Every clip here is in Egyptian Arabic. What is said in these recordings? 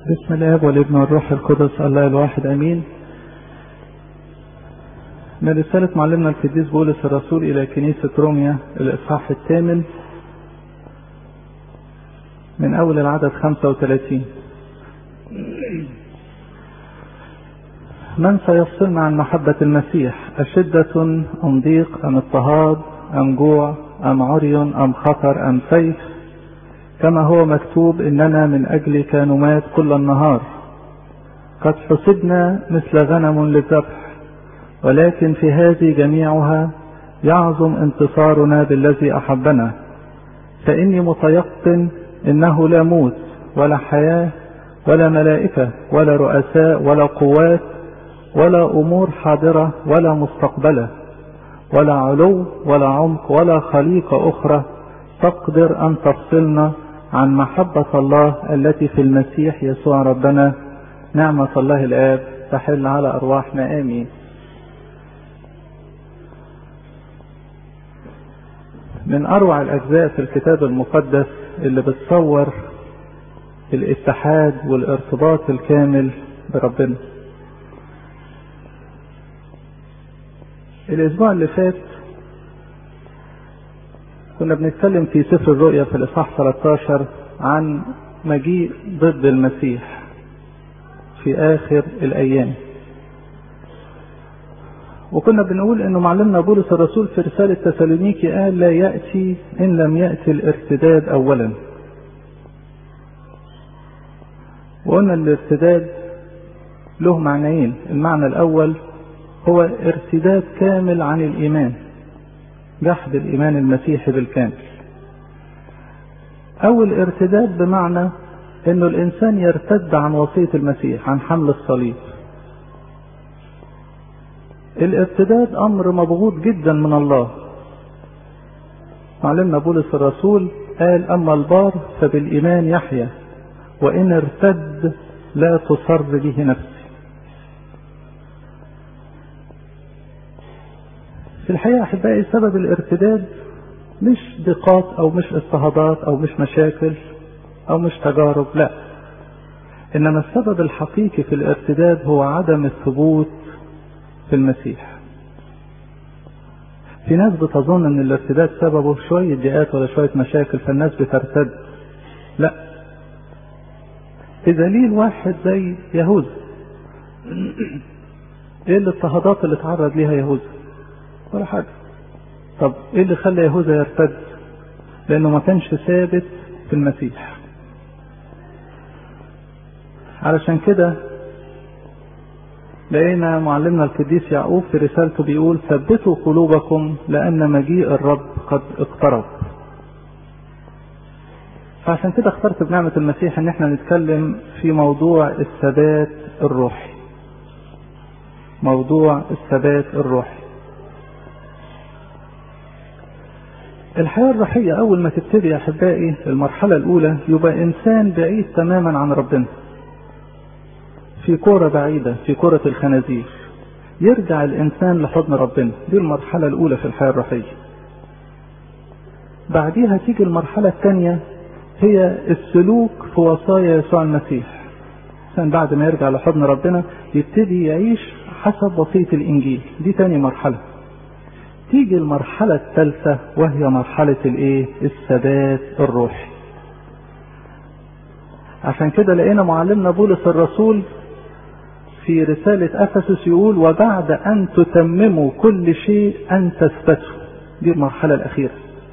بسم الله والابن والروح القدس الله الواحد امين من رسالة معلمنا القديس بولس الرسول إلى كنيسة روميا الإصحاح الثامن من أول العدد 35 من سيفصلنا عن محبة المسيح أشدة أم ضيق أم اضطهاد أم جوع أم عري أم خطر أم سيف كما هو مكتوب إننا من أجلك نمات كل النهار قد حسبنا مثل غنم للذبح ولكن في هذه جميعها يعظم انتصارنا بالذي أحبنا فإني متيقن إنه لا موت ولا حياة ولا ملائكة ولا رؤساء ولا قوات ولا أمور حاضرة ولا مستقبلة ولا علو ولا عمق ولا خليقة أخرى تقدر أن تفصلنا عن محبة الله التي في المسيح يسوع ربنا نعمة الله الآب تحل على أرواحنا آمين من أروع الأجزاء في الكتاب المقدس اللي بتصور الاتحاد والارتباط الكامل بربنا الأسبوع اللي فات كنا بنتكلم في سفر الرؤيا في الإصحاح 13 عن مجيء ضد المسيح في آخر الأيام وكنا بنقول انه معلمنا بولس الرسول في رسالة تسالونيكي قال لا يأتي ان لم يأتي الارتداد اولا وقلنا الارتداد له معنيين المعنى الاول هو ارتداد كامل عن الايمان جحد الايمان المسيحي بالكامل او الارتداد بمعنى انه الانسان يرتد عن وصية المسيح عن حمل الصليب الارتداد امر مبغوض جدا من الله معلمنا بولس الرسول قال اما البار فبالايمان يحيا وان ارتد لا تصر به نفسي في الحقيقه احبائي سبب الارتداد مش ضيقات او مش اضطهادات او مش مشاكل او مش تجارب لا انما السبب الحقيقي في الارتداد هو عدم الثبوت في المسيح في ناس بتظن ان الارتداد سببه شوية ضيقات ولا شوية مشاكل فالناس بترتد لا بدليل واحد زي يهوذا ايه الاضطهادات اللي اتعرض ليها يهوذا ولا حاجة طب ايه اللي خلى يهوذا يرتد لانه ما كانش ثابت في المسيح علشان كده لقينا معلمنا القديس يعقوب في رسالته بيقول ثبتوا قلوبكم لأن مجيء الرب قد اقترب فعشان كده اخترت بنعمة المسيح ان احنا نتكلم في موضوع الثبات الروحي موضوع الثبات الروحي الحياة الروحية أول ما تبتدي يا أحبائي المرحلة الأولى يبقى إنسان بعيد تماما عن ربنا في كرة بعيدة في كرة الخنازير يرجع الإنسان لحضن ربنا دي المرحلة الأولى في الحياة الروحية بعديها تيجي المرحلة الثانية هي السلوك في وصايا يسوع المسيح الإنسان بعد ما يرجع لحضن ربنا يبتدي يعيش حسب وصية الإنجيل دي تاني مرحلة تيجي المرحلة الثالثة وهي مرحلة الإيه؟ الثبات الروحي عشان كده لقينا معلمنا بولس الرسول في رسالة أفسس يقول وبعد أن تتمموا كل شيء أن تثبتوا دي المرحلة الأخيرة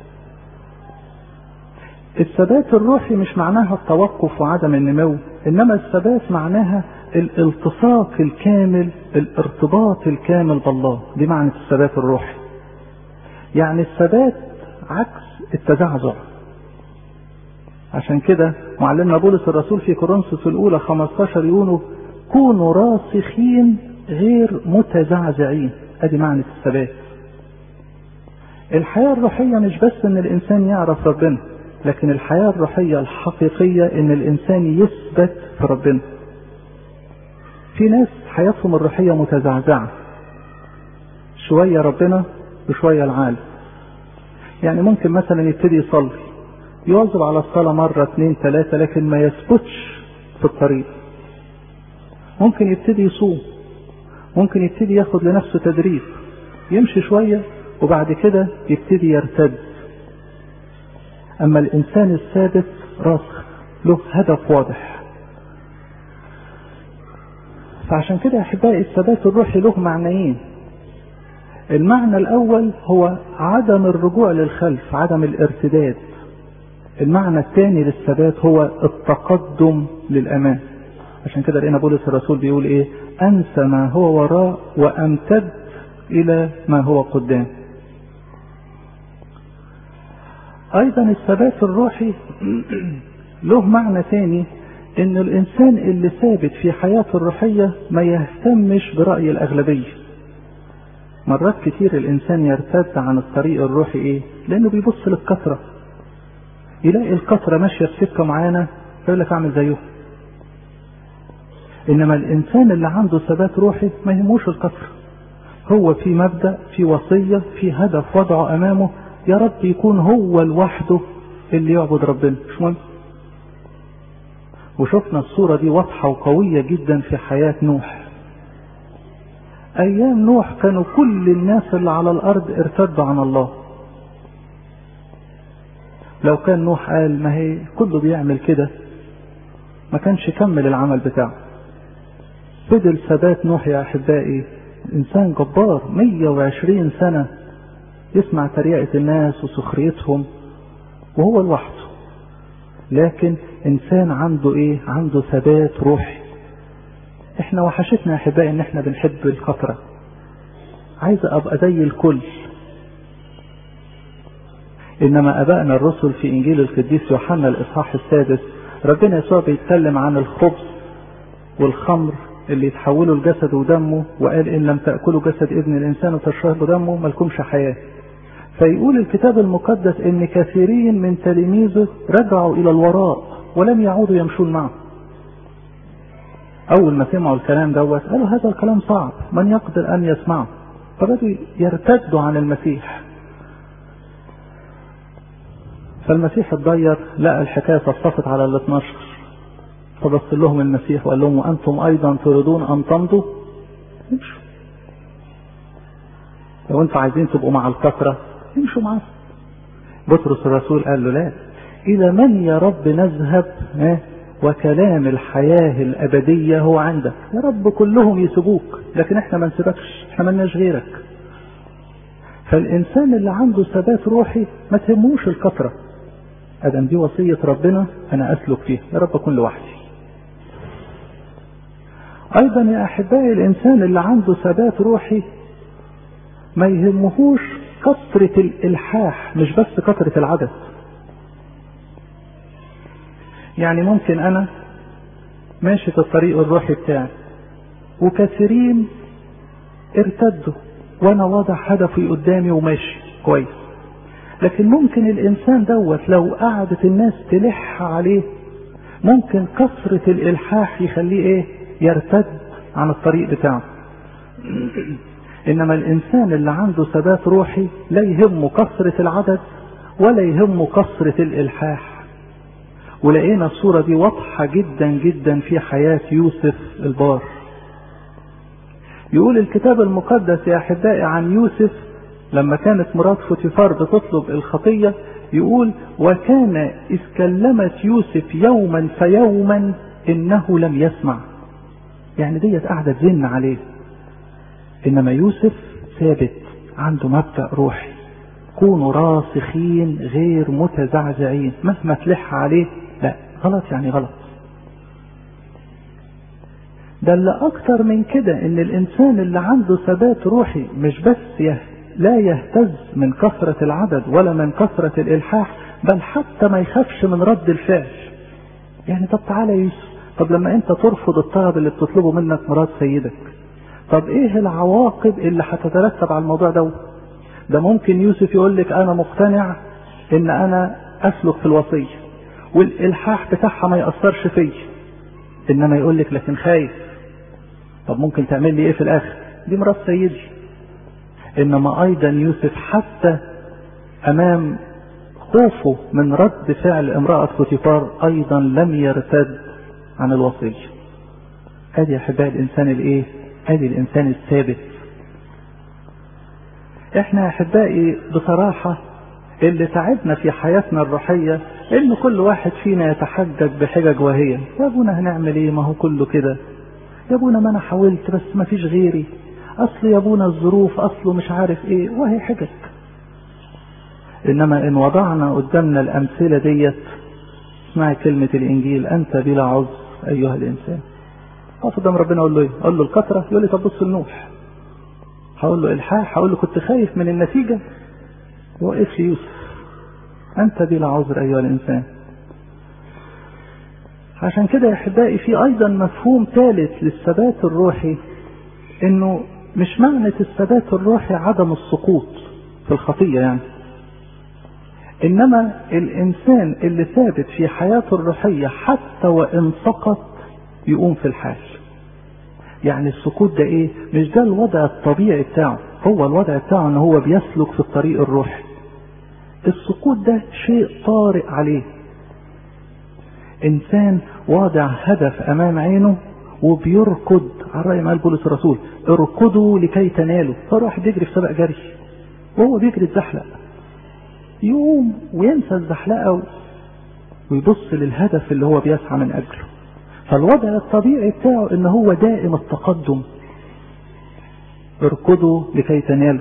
الثبات الروحي مش معناها التوقف وعدم النمو إنما الثبات معناها الالتصاق الكامل الارتباط الكامل بالله دي معنى الثبات الروحي يعني الثبات عكس التزعزع عشان كده معلمنا بولس الرسول في كورنثوس الأولى 15 يقولوا كونوا راسخين غير متزعزعين ادي معنى الثبات الحياة الروحية مش بس ان الانسان يعرف ربنا لكن الحياة الروحية الحقيقية ان الانسان يثبت في ربنا في ناس حياتهم الروحية متزعزعة شوية ربنا وشوية العالم يعني ممكن مثلا يبتدي يصلي يواظب على الصلاة مرة اثنين ثلاثة لكن ما يثبتش في الطريق ممكن يبتدي يصوم ممكن يبتدي ياخد لنفسه تدريب يمشي شوية وبعد كده يبتدي يرتد أما الإنسان الثابت راسخ له هدف واضح فعشان كده يا أحبائي الثبات الروحي له معنيين المعنى الأول هو عدم الرجوع للخلف عدم الارتداد المعنى الثاني للثبات هو التقدم للأمام عشان كده لقينا بولس الرسول بيقول ايه انسى ما هو وراء وامتد الى ما هو قدام ايضا الثبات الروحي له معنى ثاني ان الانسان اللي ثابت في حياته الروحية ما يهتمش برأي الاغلبية مرات كتير الانسان يرتد عن الطريق الروحي ايه لانه بيبص للكثرة يلاقي الكثرة ماشية في سكة معانا فيقول لك اعمل زيهم انما الانسان اللي عنده ثبات روحي ما يهموش الكثرة هو في مبدأ في وصية في هدف وضعه امامه يا رب يكون هو لوحده اللي يعبد ربنا مش مهم وشفنا الصورة دي واضحة وقوية جدا في حياة نوح ايام نوح كانوا كل الناس اللي على الارض ارتدوا عن الله لو كان نوح قال ما هي كله بيعمل كده ما كانش كمل العمل بتاعه فضل ثبات نوح يا احبائي انسان جبار 120 سنة يسمع تريقة الناس وسخريتهم وهو لوحده لكن انسان عنده ايه عنده ثبات روحي احنا وحشتنا يا احبائي ان احنا بنحب الكثرة عايز ابقى زي الكل انما ابائنا الرسل في انجيل القديس يوحنا الاصحاح السادس ربنا يسوع بيتكلم عن الخبز والخمر اللي يتحولوا لجسد ودمه وقال ان لم تاكلوا جسد ابن الانسان وتشربوا دمه ملكمش حياه فيقول الكتاب المقدس ان كثيرين من تلاميذه رجعوا الى الوراء ولم يعودوا يمشون معه اول ما سمعوا الكلام دوت قالوا هذا الكلام صعب من يقدر ان يسمعه فبدوا يرتدوا عن المسيح فالمسيح اتغير لقى الحكايه صفصفت على ال 12 فبص لهم المسيح وقال لهم وانتم ايضا تريدون ان تمضوا امشوا لو انتم عايزين تبقوا مع الكثره امشوا معاه بطرس الرسول قال له لا الى من يا رب نذهب اه وكلام الحياة الأبدية هو عندك يا رب كلهم يسيبوك لكن احنا ما نسيبكش احنا ملناش غيرك فالإنسان اللي عنده ثبات روحي ما تهموش الكثرة أدم دي وصية ربنا أنا أسلك فيها يا رب أكون لوحدي أيضا يا أحبائي الإنسان اللي عنده ثبات روحي ما يهمهوش كثرة الإلحاح مش بس كثرة العدد يعني ممكن أنا ماشي في الطريق الروحي بتاعي وكثيرين ارتدوا وأنا واضع هدفي قدامي وماشي كويس لكن ممكن الإنسان دوت لو قعدت الناس تلح عليه ممكن كثرة الإلحاح يخليه إيه يرتد عن الطريق بتاعه إنما الإنسان اللي عنده ثبات روحي لا يهمه كثرة العدد ولا يهمه كثرة الإلحاح ولقينا الصورة دي واضحة جدا جدا في حياة يوسف البار يقول الكتاب المقدس يا أحبائي عن يوسف لما كانت مرات فوتيفار بتطلب الخطية يقول وكان إذ كلمت يوسف يوما فيوما إنه لم يسمع يعني ديت قاعدة تزن عليه إنما يوسف ثابت عنده مبدأ روحي كونوا راسخين غير متزعزعين مهما تلح عليه لا غلط يعني غلط ده اللي اكتر من كده ان الانسان اللي عنده ثبات روحي مش بس يه لا يهتز من كثرة العدد ولا من كثرة الالحاح بل حتى ما يخافش من رد الفعل يعني طب تعالى يا يوسف طب لما انت ترفض الطلب اللي بتطلبه منك مراد سيدك طب ايه العواقب اللي هتترتب على الموضوع ده ده ممكن يوسف يقول لك انا مقتنع ان انا اسلك في الوصيه والالحاح بتاعها ما ياثرش فيا انما يقول لك لكن خايف طب ممكن تعمل لي ايه في الاخر دي مرات سيدي انما ايضا يوسف حتى امام خوفه من رد فعل امرأة فوتيفار ايضا لم يرتد عن الوصية ادي احبائي الانسان الايه ادي الانسان الثابت احنا يا احبائي بصراحة اللي تعبنا في حياتنا الروحية ان كل واحد فينا يتحجج بحجج وهي يا ابونا هنعمل ايه ما هو كله كده يا ابونا ما انا حاولت بس ما فيش غيري اصل يا ابونا الظروف اصله مش عارف ايه وهي حجج انما ان وضعنا قدامنا الامثلة ديت اسمعي كلمة الانجيل انت بلا عذر ايها الانسان اقف قدام ربنا اقول له ايه اقول له الكثرة يقول لي طب بص لنوح هقول له الحاح هقول له كنت خايف من النتيجة وقف لي يوسف انت بلا عذر ايها الانسان عشان كده يا احبائي في ايضا مفهوم ثالث للثبات الروحي انه مش معنى الثبات الروحي عدم السقوط في الخطية يعني انما الانسان اللي ثابت في حياته الروحية حتى وان سقط يقوم في الحال يعني السقوط ده ايه مش ده الوضع الطبيعي بتاعه هو الوضع بتاعه ان هو بيسلك في الطريق الروحي السقوط ده شيء طارئ عليه انسان واضع هدف امام عينه وبيركض على رأي ما قال بولس الرسول اركضوا لكي تنالوا فراح بيجري في سبق جري وهو بيجري اتزحلق يقوم وينسى الزحلقه ويبص للهدف اللي هو بيسعى من اجله فالوضع الطبيعي بتاعه ان هو دائم التقدم اركضوا لكي تنالوا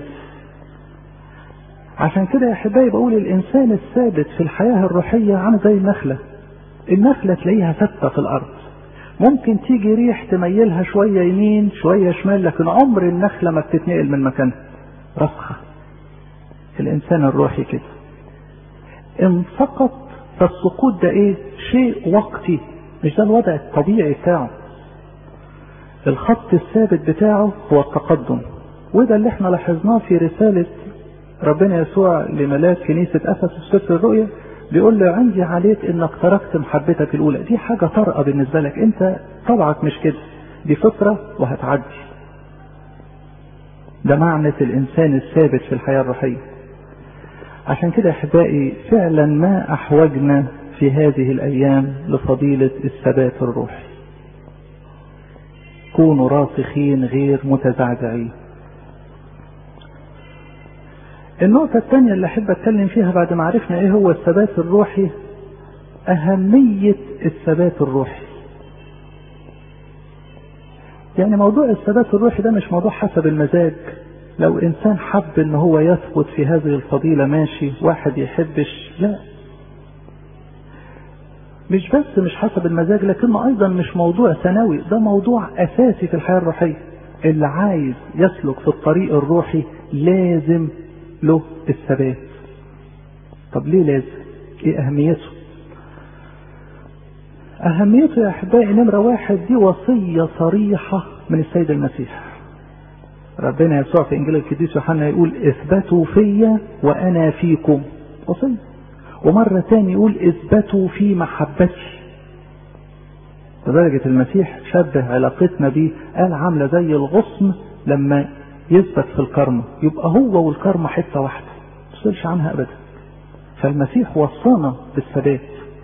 عشان كده يا احبائي بقول الانسان الثابت في الحياه الروحيه عامل زي النخله النخله تلاقيها ثابته في الارض ممكن تيجي ريح تميلها شويه يمين شويه شمال لكن عمر النخله ما بتتنقل من مكانها رسخه الانسان الروحي كده ان سقط فالسقوط ده ايه شيء وقتي مش ده الوضع الطبيعي بتاعه الخط الثابت بتاعه هو التقدم وده اللي احنا لاحظناه في رسالة ربنا يسوع لملاك كنيسة أفسس سفر الرؤيا بيقول له عندي عليك انك تركت محبتك الاولى دي حاجة طارئة بالنسبة لك انت طبعك مش كده دي فطرة وهتعدي ده معنى الانسان الثابت في الحياة الروحية عشان كده احبائي فعلا ما احوجنا في هذه الايام لفضيلة الثبات الروحي كونوا راسخين غير متزعزعين النقطة الثانية اللي أحب أتكلم فيها بعد ما عرفنا إيه هو الثبات الروحي أهمية الثبات الروحي يعني موضوع الثبات الروحي ده مش موضوع حسب المزاج لو إنسان حب إن هو يثبت في هذه الفضيلة ماشي واحد يحبش لا مش بس مش حسب المزاج لكنه أيضا مش موضوع ثانوي ده موضوع أساسي في الحياة الروحية اللي عايز يسلك في الطريق الروحي لازم له الثبات طب ليه لازم ايه اهميته اهميته يا احبائي نمرة واحد دي وصية صريحة من السيد المسيح ربنا يسوع في انجيل القديس يوحنا يقول اثبتوا فيا وانا فيكم وصية ومرة تاني يقول اثبتوا في محبتي لدرجة المسيح شبه علاقتنا بيه قال عاملة زي الغصن لما يثبت في الكرمة يبقى هو والكرمة حتة واحدة ما تفصلش عنها أبدا فالمسيح وصانا بالثبات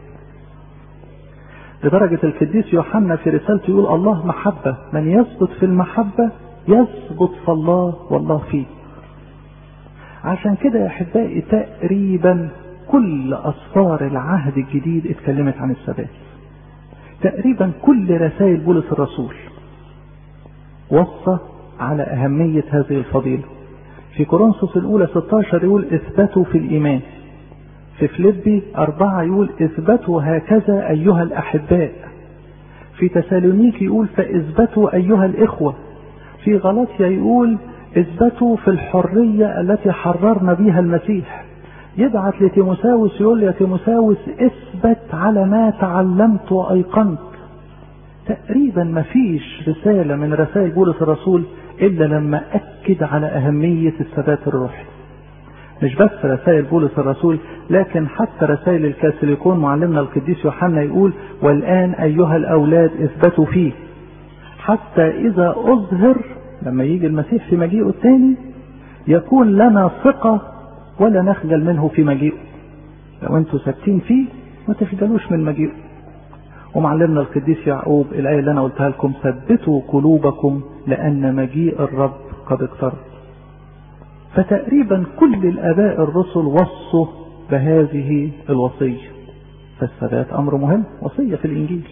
لدرجة القديس يوحنا في رسالته يقول الله محبة من يثبت في المحبة يثبت في الله والله فيه عشان كده يا أحبائي تقريبا كل أسفار العهد الجديد اتكلمت عن الثبات تقريبا كل رسائل بولس الرسول وصى على أهمية هذه الفضيلة في كورنثوس الأولى 16 يقول اثبتوا في الإيمان في فليبي أربعة يقول اثبتوا هكذا أيها الأحباء في تسالونيك يقول فاثبتوا أيها الإخوة في غلطيا يقول اثبتوا في الحرية التي حررنا بها المسيح يبعث لتيموساوس يقول يا تيموساوس اثبت على ما تعلمت وأيقنت تقريبا ما فيش رسالة من رسائل بولس الرسول إلا لما أكد على أهمية الثبات الروحي مش بس رسائل بولس الرسول لكن حتى رسائل الكاثوليكون معلمنا القديس يوحنا يقول والآن أيها الأولاد اثبتوا فيه حتى إذا أظهر لما يجي المسيح في مجيئه الثاني يكون لنا ثقة ولا نخجل منه في مجيئه لو انتوا ثابتين فيه ما تخجلوش من مجيئه ومعلمنا القديس يعقوب الآية اللي أنا قلتها لكم ثبتوا قلوبكم لأن مجيء الرب قد اقترب فتقريبا كل الآباء الرسل وصوا بهذه الوصية فالثبات أمر مهم وصية في الإنجيل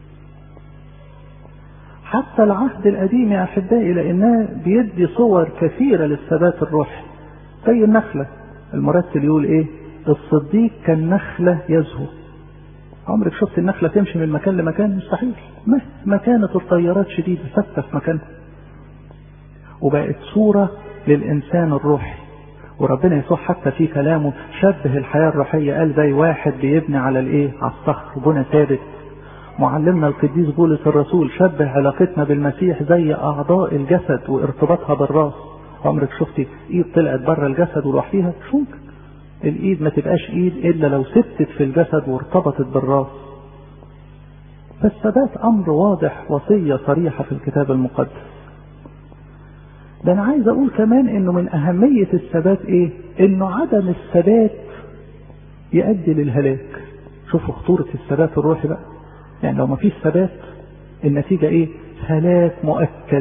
حتى العهد القديم يا أحبائي لأنها بيدي صور كثيرة للثبات الروحي زي النخلة المرتل يقول إيه الصديق كالنخلة يزهو عمرك شفت النخلة تمشي من مكان لمكان مستحيل مهما كانت الطيارات شديدة ثابتة في مكانها وبقت صورة للإنسان الروحي وربنا يسوع حتى في كلامه شبه الحياة الروحية قال زي واحد بيبني على الإيه على الصخر بنى ثابت معلمنا القديس بولس الرسول شبه علاقتنا بالمسيح زي أعضاء الجسد وارتباطها بالراس عمرك شفتي إيد طلعت بره الجسد ولوحديها مش ممكن الإيد ما تبقاش إيد إلا لو ثبتت في الجسد وارتبطت بالراس فالثبات أمر واضح وصية صريحة في الكتاب المقدس ده أنا عايز أقول كمان إنه من أهمية الثبات إيه؟ إنه عدم الثبات يؤدي للهلاك شوفوا خطورة الثبات الروحي بقى يعني لو ما فيش ثبات النتيجة ايه هلاك مؤكد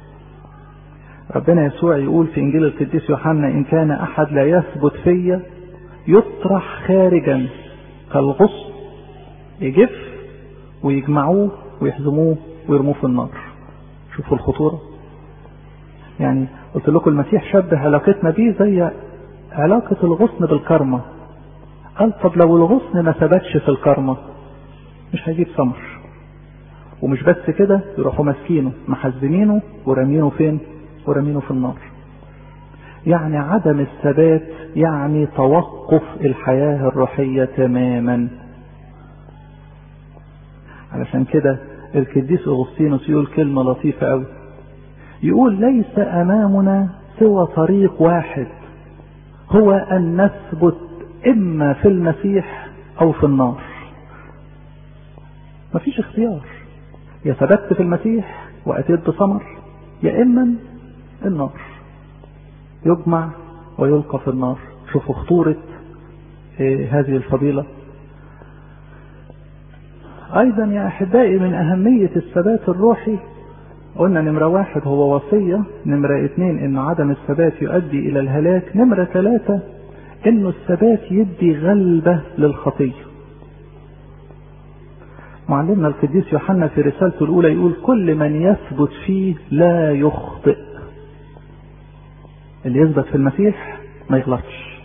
ربنا يسوع يقول في انجيل القديس يوحنا ان كان احد لا يثبت فيا يطرح خارجا كالغصن يجف ويجمعوه ويحزموه ويرموه في النار شوفوا الخطورة يعني قلت لكم المسيح شبه علاقتنا بيه زي علاقة الغصن بالكرمة قال طب لو الغصن ما ثبتش في الكرمة مش هيجيب ثمر ومش بس كده يروحوا ماسكينه محزمينه ورامينه فين ورامينه في النار يعني عدم الثبات يعني توقف الحياة الروحية تماما علشان كده القديس اغسطينوس يقول كلمة لطيفة قوي يقول ليس امامنا سوى طريق واحد هو ان نثبت اما في المسيح او في النار مفيش اختيار يا ثبت في المسيح واتيت بثمر يا اما النار يجمع ويلقى في النار شوفوا خطورة إيه هذه الفضيلة ايضا يا احبائي من اهمية الثبات الروحي قلنا نمرة واحد هو وصية نمرة اتنين ان عدم الثبات يؤدي الى الهلاك نمرة ثلاثة انه الثبات يدي غلبة للخطية معلمنا القديس يوحنا في رسالته الاولى يقول كل من يثبت فيه لا يخطئ اللي يثبت في المسيح ما يغلطش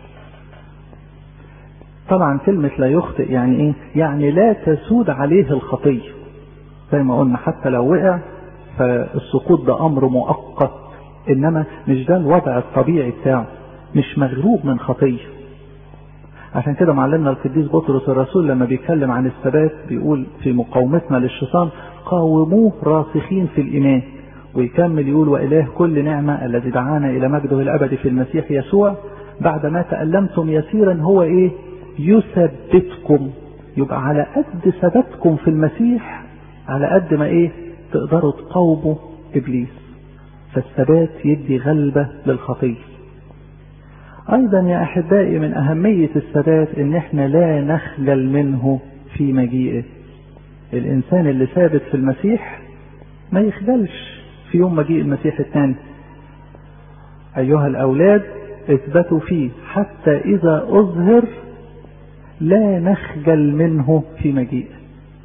طبعا كلمة لا يخطئ يعني ايه يعني لا تسود عليه الخطية زي ما قلنا حتى لو وقع فالسقوط ده امر مؤقت انما مش ده الوضع الطبيعي بتاعه مش مغلوب من خطيه عشان كده معلمنا القديس بطرس الرسول لما بيتكلم عن الثبات بيقول في مقاومتنا للشيطان قاوموه راسخين في الايمان ويكمل يقول واله كل نعمه الذي دعانا الى مجده الابدي في المسيح يسوع بعد ما تألمتم يسيرا هو ايه يثبتكم يبقى على قد ثباتكم في المسيح على قد ما ايه تقدروا تقاوموا ابليس فالثبات يدي غلبة للخطية ايضا يا احبائي من اهمية الثبات ان احنا لا نخجل منه في مجيئه الانسان اللي ثابت في المسيح ما يخجلش في يوم مجيء المسيح الثاني ايها الاولاد اثبتوا فيه حتى اذا اظهر لا نخجل منه في مجيئه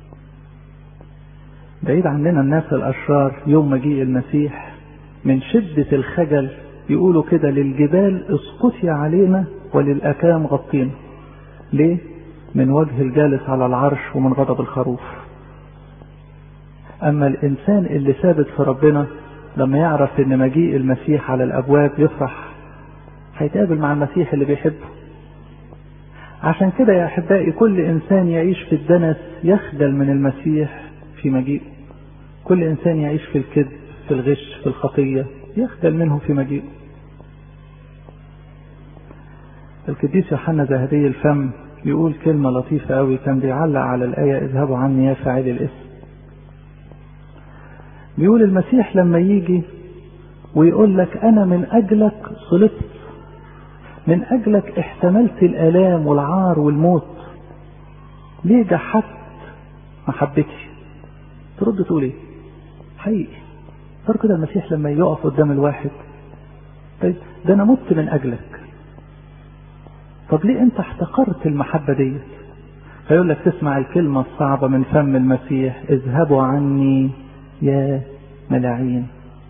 بعيد عننا الناس الاشرار يوم مجيء المسيح من شدة الخجل يقولوا كده للجبال اسقطي علينا وللأكام غطينا ليه؟ من وجه الجالس على العرش ومن غضب الخروف أما الإنسان اللي ثابت في ربنا لما يعرف إن مجيء المسيح على الأبواب يفرح هيتقابل مع المسيح اللي بيحبه عشان كده يا أحبائي كل إنسان يعيش في الدنس يخجل من المسيح في مجيئه كل إنسان يعيش في الكذب في الغش في الخطية يخجل منه في مجيئه القديس يوحنا ذهبي الفم يقول كلمة لطيفة قوي كان بيعلق على الآية اذهبوا عني يا فاعل الاسم بيقول المسيح لما يجي ويقول لك أنا من أجلك صلبت من أجلك احتملت الآلام والعار والموت ليه جحدت محبتي ترد تقول ايه حقيقي صار كده المسيح لما يقف قدام الواحد طيب ده انا مت من اجلك طب ليه انت احتقرت المحبة ديت فيقول لك تسمع الكلمة الصعبة من فم المسيح اذهبوا عني يا ملاعين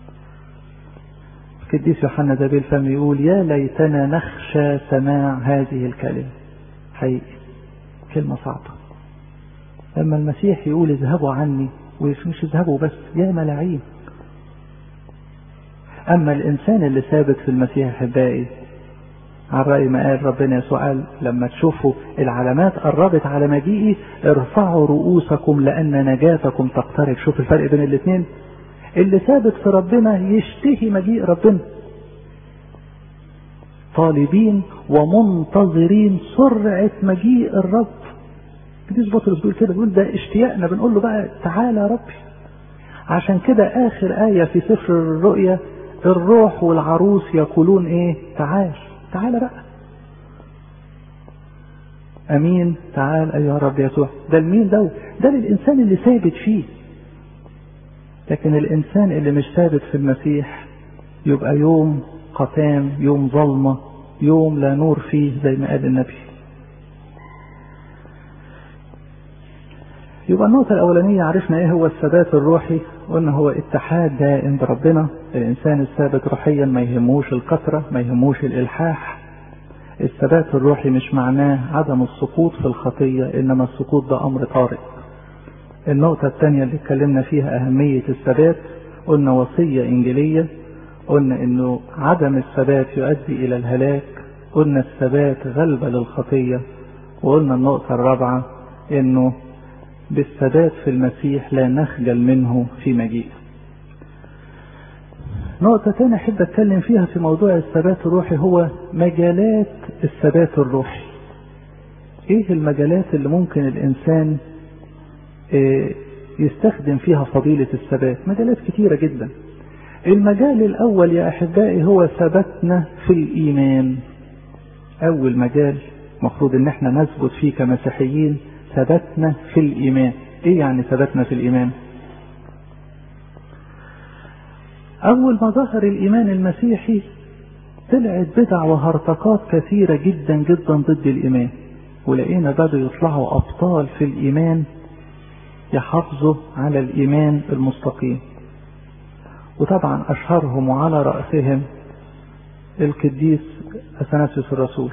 القديس يوحنا ذا الفم يقول يا ليتنا نخشى سماع هذه الكلمة حقيقي كلمة صعبة لما المسيح يقول اذهبوا عني ومش اذهبوا بس يا ملاعين أما الإنسان اللي ثابت في المسيح أحبائي على رأي ما قال ربنا يسوع قال لما تشوفوا العلامات قربت على مجيئي ارفعوا رؤوسكم لأن نجاتكم تقترب شوف الفرق بين الاثنين اللي ثابت في ربنا يشتهي مجيء ربنا طالبين ومنتظرين سرعة مجيء الرب قديس بطرس بيقول كده بيقول ده اشتياقنا بنقول له بقى تعالى يا ربي عشان كده آخر آية في سفر الرؤيا الروح والعروس يقولون ايه تعال تعال بقى امين تعال ايها الرب يسوع ده المين ده ده للانسان اللي ثابت فيه لكن الانسان اللي مش ثابت في المسيح يبقى يوم قتام يوم ظلمة يوم لا نور فيه زي ما قال النبي يبقى النقطة الأولانية عرفنا إيه هو الثبات الروحي قلنا هو اتحاد دائم بربنا الإنسان الثابت روحيا ما يهموش الكثرة ما يهموش الإلحاح الثبات الروحي مش معناه عدم السقوط في الخطية إنما السقوط ده أمر طارئ النقطة الثانية اللي اتكلمنا فيها أهمية الثبات قلنا وصية إنجيلية قلنا إنه عدم الثبات يؤدي إلى الهلاك قلنا الثبات غلبة للخطية وقلنا النقطة الرابعة إنه بالثبات في المسيح لا نخجل منه في مجيئه نقطة تانية أحب أتكلم فيها في موضوع الثبات الروحي هو مجالات الثبات الروحي إيه المجالات اللي ممكن الإنسان يستخدم فيها فضيلة الثبات مجالات كتيرة جدا المجال الأول يا أحبائي هو ثبتنا في الإيمان أول مجال مفروض إن احنا نثبت فيه كمسيحيين ثبتنا في الإيمان إيه يعني ثبتنا في الإيمان أول ما ظهر الإيمان المسيحي طلعت بدع وهرطقات كثيرة جدا جدا ضد الإيمان ولقينا بدأوا يطلعوا أبطال في الإيمان يحافظوا على الإيمان المستقيم وطبعا أشهرهم وعلى رأسهم القديس أثناسيوس الرسول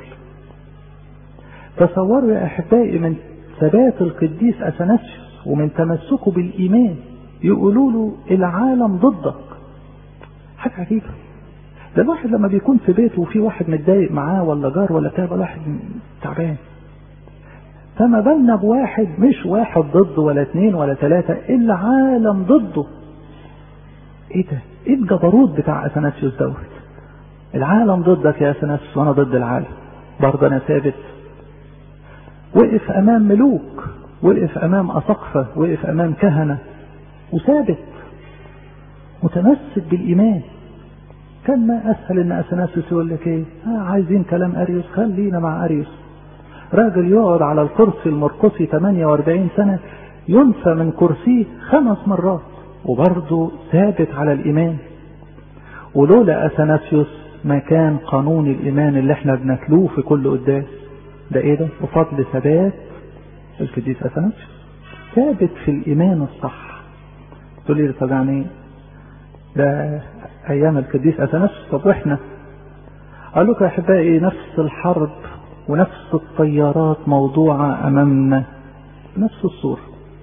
تصوروا يا أحبائي من ثبات القديس أثناسيوس ومن تمسكه بالإيمان يقولوا له العالم ضدك حاجة عجيبة ده الواحد لما بيكون في بيته وفي واحد متضايق معاه ولا جار ولا بتاع واحد تعبان فما بالنا بواحد مش واحد ضده ولا اتنين ولا تلاتة العالم ضده ايه ده ايه الجبروت بتاع اثناسيوس دوت العالم ضدك يا اثناسيوس وانا ضد العالم برضه انا ثابت وقف امام ملوك وقف امام اساقفه وقف امام كهنه وثابت متمسك بالايمان كان ما اسهل ان اثناسيوس يقول لك ايه آه عايزين كلام اريوس خلينا مع اريوس راجل يقعد على الكرسي المرقصي 48 سنه ينفى من كرسيه خمس مرات وبرضه ثابت على الايمان ولولا اثناسيوس ما كان قانون الايمان اللي احنا بنتلوه في كل قداس ده ايه ده بفضل ثبات القديس اثناسيوس ثابت في الايمان الصح تقول لي طب يعني ده ايام القديس اثناسيوس طب واحنا قال لكم يا احبائي نفس الحرب ونفس الطيارات موضوعه امامنا نفس الصوره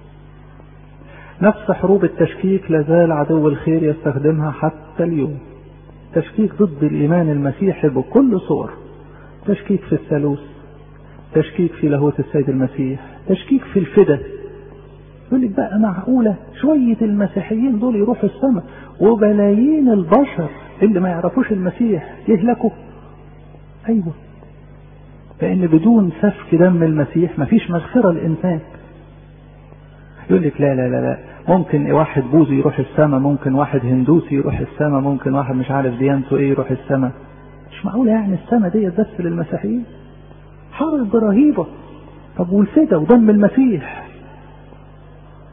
نفس حروب التشكيك لازال عدو الخير يستخدمها حتى اليوم تشكيك ضد الايمان المسيحي بكل صور تشكيك في الثالوث تشكيك في لاهوت السيد المسيح تشكيك في الفدا يقول لك بقى معقوله شويه المسيحيين دول يروحوا السماء وبلايين البشر اللي ما يعرفوش المسيح يهلكوا ايوه لان بدون سفك دم المسيح مفيش مغفره للانسان يقول لك لا لا لا لا ممكن واحد بوذي يروح السماء ممكن واحد هندوسي يروح السماء ممكن واحد مش عارف ديانته ايه يروح السماء مش معقوله يعني السماء دي بس للمسيحيين حرب رهيبه طب والفدا ودم المسيح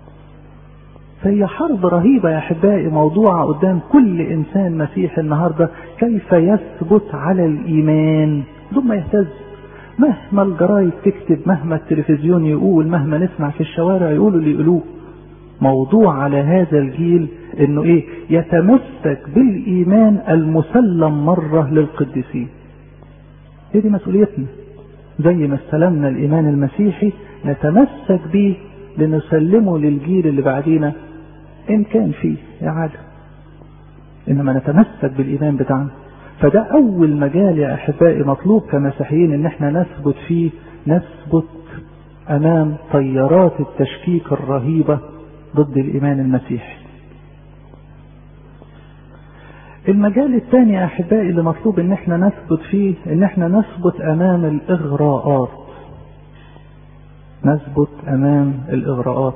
فهي حرب رهيبة يا أحبائي موضوعة قدام كل إنسان مسيحي النهاردة كيف يثبت على الإيمان بدون ما يهتز مهما الجرايد تكتب مهما التلفزيون يقول مهما نسمع في الشوارع يقولوا اللي يقولوه موضوع على هذا الجيل انه ايه يتمسك بالايمان المسلم مرة للقديسين هي دي مسؤوليتنا زي ما استلمنا الايمان المسيحي نتمسك به لنسلمه للجيل اللي بعدينا ان كان فيه اعادة انما نتمسك بالايمان بتاعنا فده اول مجال يا احبائي مطلوب كمسيحيين ان احنا نثبت فيه نثبت امام طيارات التشكيك الرهيبة ضد الايمان المسيحي المجال الثاني يا احبائي اللي مطلوب ان احنا نثبت فيه ان احنا نثبت امام الاغراءات نثبت امام الاغراءات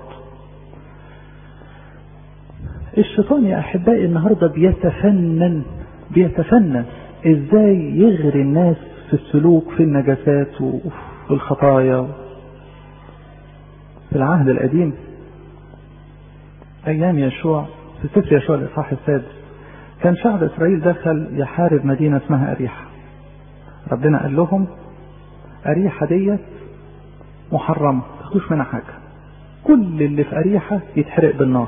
الشيطان يا احبائي النهارده بيتفنن بيتفنن ازاي يغري الناس في السلوك في النجاسات وفي الخطايا في العهد القديم ايام يشوع في سفر يشوع الاصحاح السادس كان شعب اسرائيل دخل يحارب مدينه اسمها اريحه ربنا قال لهم اريحه ديت محرمه ما تاخدوش منها حاجه كل اللي في اريحه يتحرق بالنار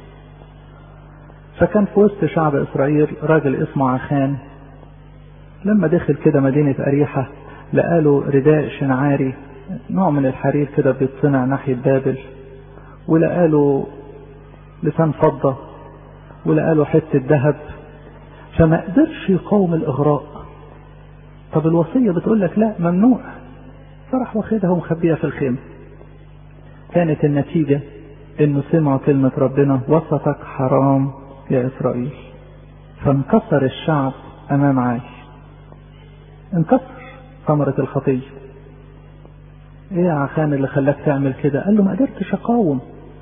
فكان في وسط شعب اسرائيل راجل اسمه عخان لما دخل كده مدينة أريحة لقاله رداء شنعاري نوع من الحرير كده بيتصنع ناحية بابل ولقاله لسان فضة ولقاله حتة ذهب فما قدرش يقاوم الإغراء طب الوصية بتقول لك لا ممنوع فراح واخدها ومخبيها في الخيمة كانت النتيجة انه سمعوا كلمة ربنا وسطك حرام يا اسرائيل فانكسر الشعب امام عاي انكسر ثمرة الخطية ايه يا عخان اللي خلاك تعمل كده قال له ما قدرتش اقاوم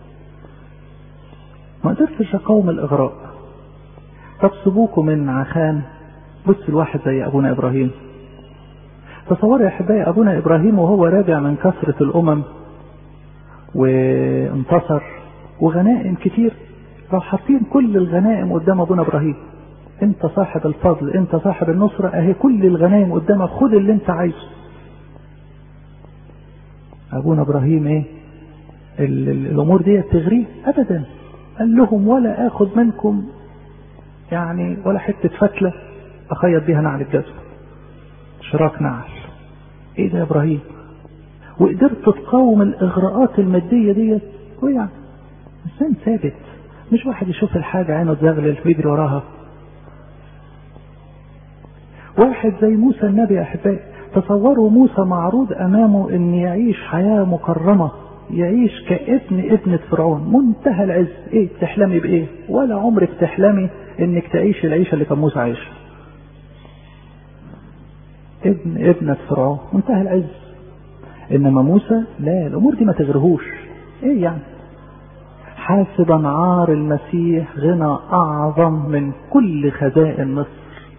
ما قدرتش اقاوم الاغراء طب سيبوكوا من عخان بص الواحد زي ابونا ابراهيم تصوروا يا احبائي ابونا ابراهيم وهو راجع من كثرة الامم وانتصر وغنائم كتير راح حاطين كل الغنائم قدام ابونا ابراهيم انت صاحب الفضل انت صاحب النصرة اهي كل الغنائم قدامك خد اللي انت عايزه ابونا ابراهيم ايه ال ال الامور دي تغريه ابدا قال لهم ولا اخد منكم يعني ولا حتة فتلة اخيط بيها نعل الجزم شراك نعل ايه ده يا ابراهيم وقدرت تقاوم الاغراءات المادية ديت ويعني انسان ثابت مش واحد يشوف الحاجة عينه تزغلل ويجري وراها واحد زي موسى النبي يا احبائي تصوروا موسى معروض امامه ان يعيش حياة مكرمة يعيش كابن ابنة فرعون منتهى العز ايه تحلمي بايه ولا عمرك تحلمي انك تعيش العيشة اللي كان موسى عايشها ابن ابنة فرعون منتهى العز انما موسى لا الامور دي ما تغرهوش ايه يعني حاسبا عار المسيح غنى اعظم من كل خزائن مصر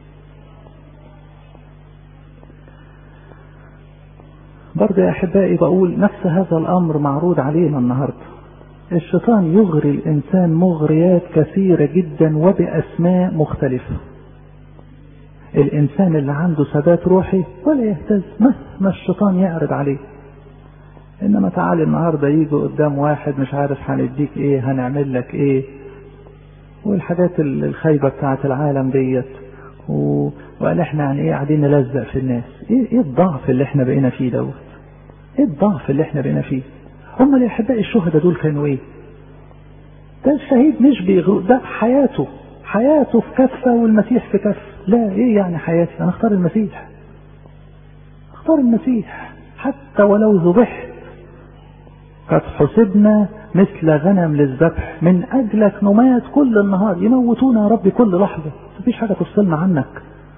برضه يا احبائي بقول نفس هذا الامر معروض علينا النهارده الشيطان يغري الانسان مغريات كثيره جدا وباسماء مختلفه الانسان اللي عنده ثبات روحي ولا يهتز مهما الشيطان يعرض عليه انما تعالي النهارده يجي قدام واحد مش عارف هنديك ايه هنعمل لك ايه والحاجات الخايبه بتاعت العالم ديت و... وقال احنا يعني ايه قاعدين نلزق في الناس ايه ايه الضعف اللي احنا بقينا فيه دوت ايه الضعف اللي احنا بقينا فيه هم اللي احبائي الشهداء دول كانوا ايه ده الشهيد مش بيغرق ده حياته حياته في كفه والمسيح في كفه لا ايه يعني حياتي انا اختار المسيح اختار المسيح حتى ولو ذبحت قد حسبنا مثل غنم للذبح من اجلك نمات كل النهار يموتونا يا ربي كل لحظه مفيش حاجه تفصلنا عنك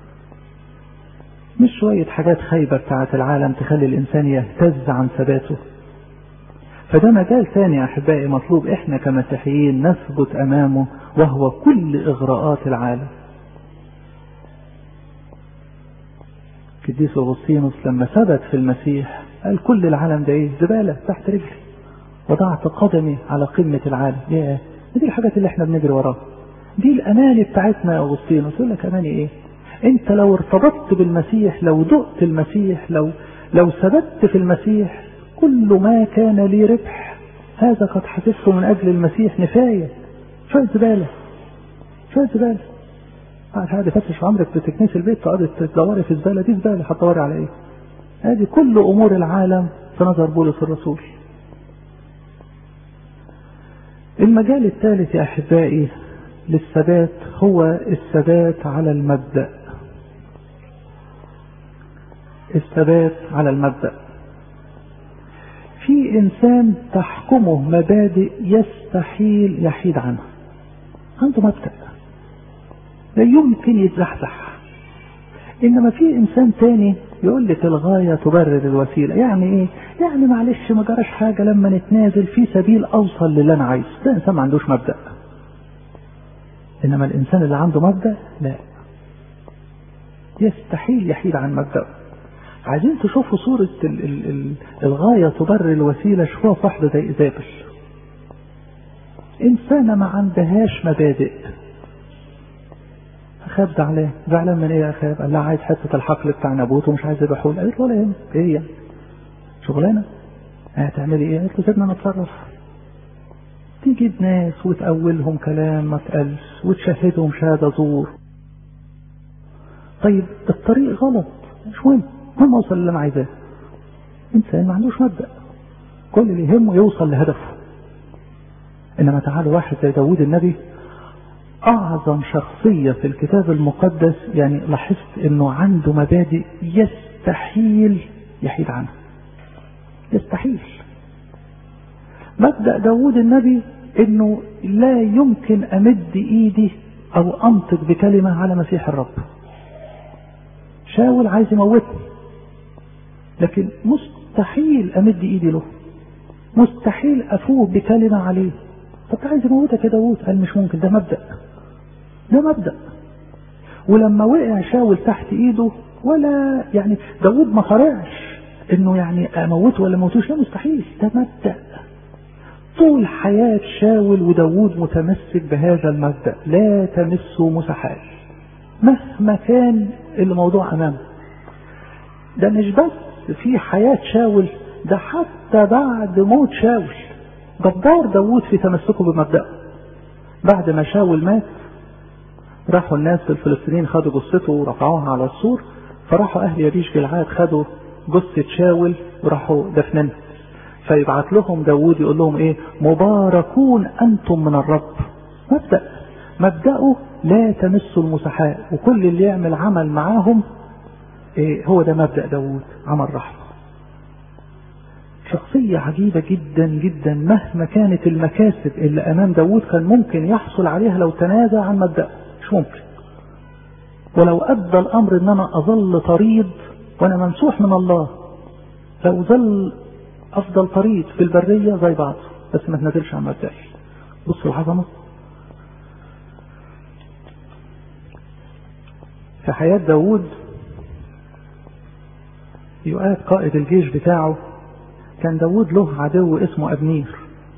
مش شوية حاجات خايبة بتاعت العالم تخلي الإنسان يهتز عن ثباته فده مجال ثاني يا أحبائي مطلوب إحنا كمسيحيين نثبت أمامه وهو كل إغراءات العالم قديس أغسطينوس لما ثبت في المسيح قال كل العالم ده إيه زبالة تحت رجلي وضعت قدمي على قمة العالم ياه دي الحاجات اللي احنا بنجري وراها دي الاماني بتاعتنا يا اغسطينوس يقول لك اماني ايه انت لو ارتبطت بالمسيح لو دقت المسيح لو لو ثبت في المسيح كل ما كان لي ربح هذا قد حسبته من اجل المسيح نفايه شويه زباله شويه زباله قاعد قاعد فتش عمرك بتكنيس البيت تقعد تدوري في الزباله دي زباله هتدوري على ايه؟ هذه كل امور العالم في نظر بولس الرسول. المجال الثالث يا احبائي للثبات هو الثبات على المبدا. الثبات على المبدا. في انسان تحكمه مبادئ يستحيل يحيد عنها. عنده مبدأ لا يمكن يتزحزح انما في انسان تاني يقول لك الغايه تبرر الوسيله يعني ايه يعني معلش ما جراش حاجه لما نتنازل في سبيل اوصل للي انا عايزه ده انسان ما عندوش مبدا انما الانسان اللي عنده مبدا لا يستحيل يحيد عن مبدأه عايزين تشوفوا صورة ال ال ال الغاية تبرر الوسيلة شوفوها في واحدة زي إيزابل إنسانة ما عندهاش مبادئ أخاب زعلان زعلان من إيه يا أخاب؟ قال لها عايز حتة الحقل بتاع نابوت ومش عايز يذبحوه قالت له ولا يهمك إيه يعني؟ شغلانة؟ هتعملي إيه؟ قالت له سيبنا نتصرف تجيب ناس وتأولهم كلام ما اتقالش وتشهدهم شهادة زور طيب الطريق غلط مش مهم المهم اوصل اللي انا عايزاه انسان ما عندوش مبدا كل اللي يهمه يوصل لهدفه انما تعالوا واحد زي داوود النبي اعظم شخصيه في الكتاب المقدس يعني لاحظت انه عنده مبادئ يستحيل يحيد عنها يستحيل مبدا داوود النبي انه لا يمكن امد ايدي او انطق بكلمه على مسيح الرب شاول عايز يموتني لكن مستحيل امد ايدي له مستحيل افوه بكلمة عليه طب عايز يموتك يا داوود قال مش ممكن ده مبدأ ده مبدأ ولما وقع شاول تحت ايده ولا يعني داوود ما صارعش انه يعني اموته ولا موتوش لا مستحيل ده مبدأ طول حياة شاول وداوود متمسك بهذا المبدأ لا تمسوا مسحات مهما كان الموضوع امامه ده مش بس في حياة شاول ده حتى بعد موت شاول جبار داوود في تمسكه بمبدأه بعد ما شاول مات راحوا الناس الفلسطينيين خدوا جثته ورفعوها على السور فراحوا اهل يبيش جلعاد خدوا جثة شاول وراحوا دفننها فيبعت لهم داوود يقول لهم ايه مباركون انتم من الرب مبدأ مبدأه لا تمس المسحاء وكل اللي يعمل عمل معاهم إيه هو ده مبدأ داوود عمل رحمة شخصية عجيبة جدا جدا مهما كانت المكاسب اللي أمام داوود كان ممكن يحصل عليها لو تنازع عن مبدأه مش ممكن ولو أدى الأمر إن أنا أظل طريد وأنا ممسوح من الله لو ظل أفضل طريد في البرية زي بعض بس ما تنزلش عن مبدأي بصوا العظمة في حياة داوود يؤاد قائد الجيش بتاعه كان داوود له عدو اسمه أبنير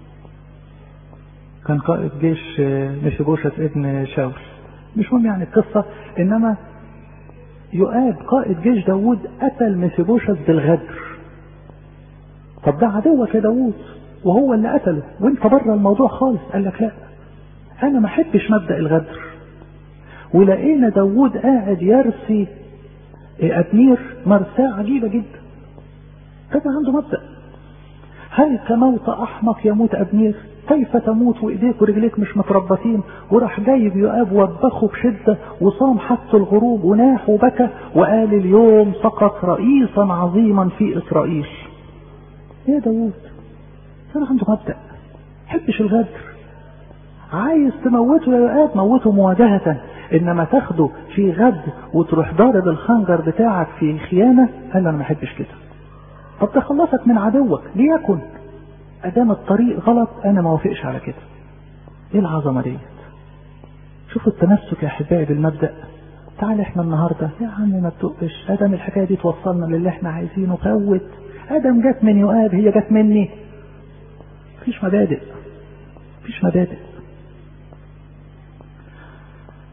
كان قائد جيش مشيبوشة ابن شاول مش مهم يعني القصة إنما يؤاد قائد جيش داوود قتل مفيبوشت بالغدر طب ده عدوك يا داوود وهو اللي قتله وانت بره الموضوع خالص قال لك لا انا ما احبش مبدا الغدر ولقينا داوود قاعد يرثي أبنير مرساة عجيبة جدا كان عنده مبدأ هل كموت أحمق يموت أبنير كيف تموت وإيديك ورجليك مش متربطين وراح جايب يؤاب وبخه بشدة وصام حتى الغروب وناح وبكى وقال اليوم سقط رئيسا عظيما في إسرائيل يا داوود كان عنده مبدأ حبش الغدر عايز تموته يا يؤاب موته مواجهة انما تاخده في غد وتروح ضارب الخنجر بتاعك في خيانة قال انا ما احبش كده طب تخلصك من عدوك ليكن ادام الطريق غلط انا ما وافقش على كده ايه العظمة ديت شوفوا التمسك يا احبائي بالمبدأ تعال احنا النهاردة يا عم ما تدقش ادم الحكاية دي توصلنا للي احنا عايزينه فوت ادم جت من يؤاب هي جت مني مفيش مبادئ مفيش مبادئ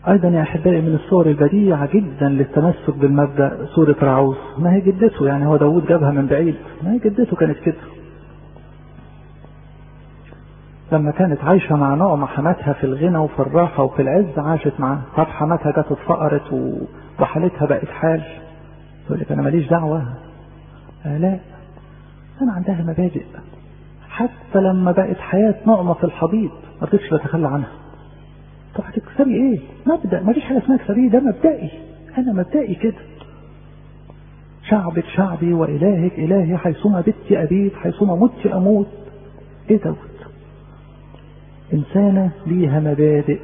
أيضا يا أحبائي من الصور البديعة جدا للتمسك بالمبدأ سورة رعوز ما هي جدته يعني هو داود جابها من بعيد ما هي جدته كانت كده لما كانت عايشة مع نعمة حماتها في الغنى وفي الراحة وفي العز عاشت معاه طب حماتها جت اتفقرت وحالتها بقت حال تقول لك أنا ماليش دعوة آه لا أنا عندها مبادئ حتى لما بقت حياة نعمة في الحضيض ما رضيتش تتخلى عنها طب هتكسبي ايه مبدأ ما فيش حاجة اسمها كسبيه ده مبدئي انا مبدئي كده شعبك شعبي وإلهك إلهي حيثما بت أبيت حيثما مت أموت إيه دوت إنسانة ليها مبادئ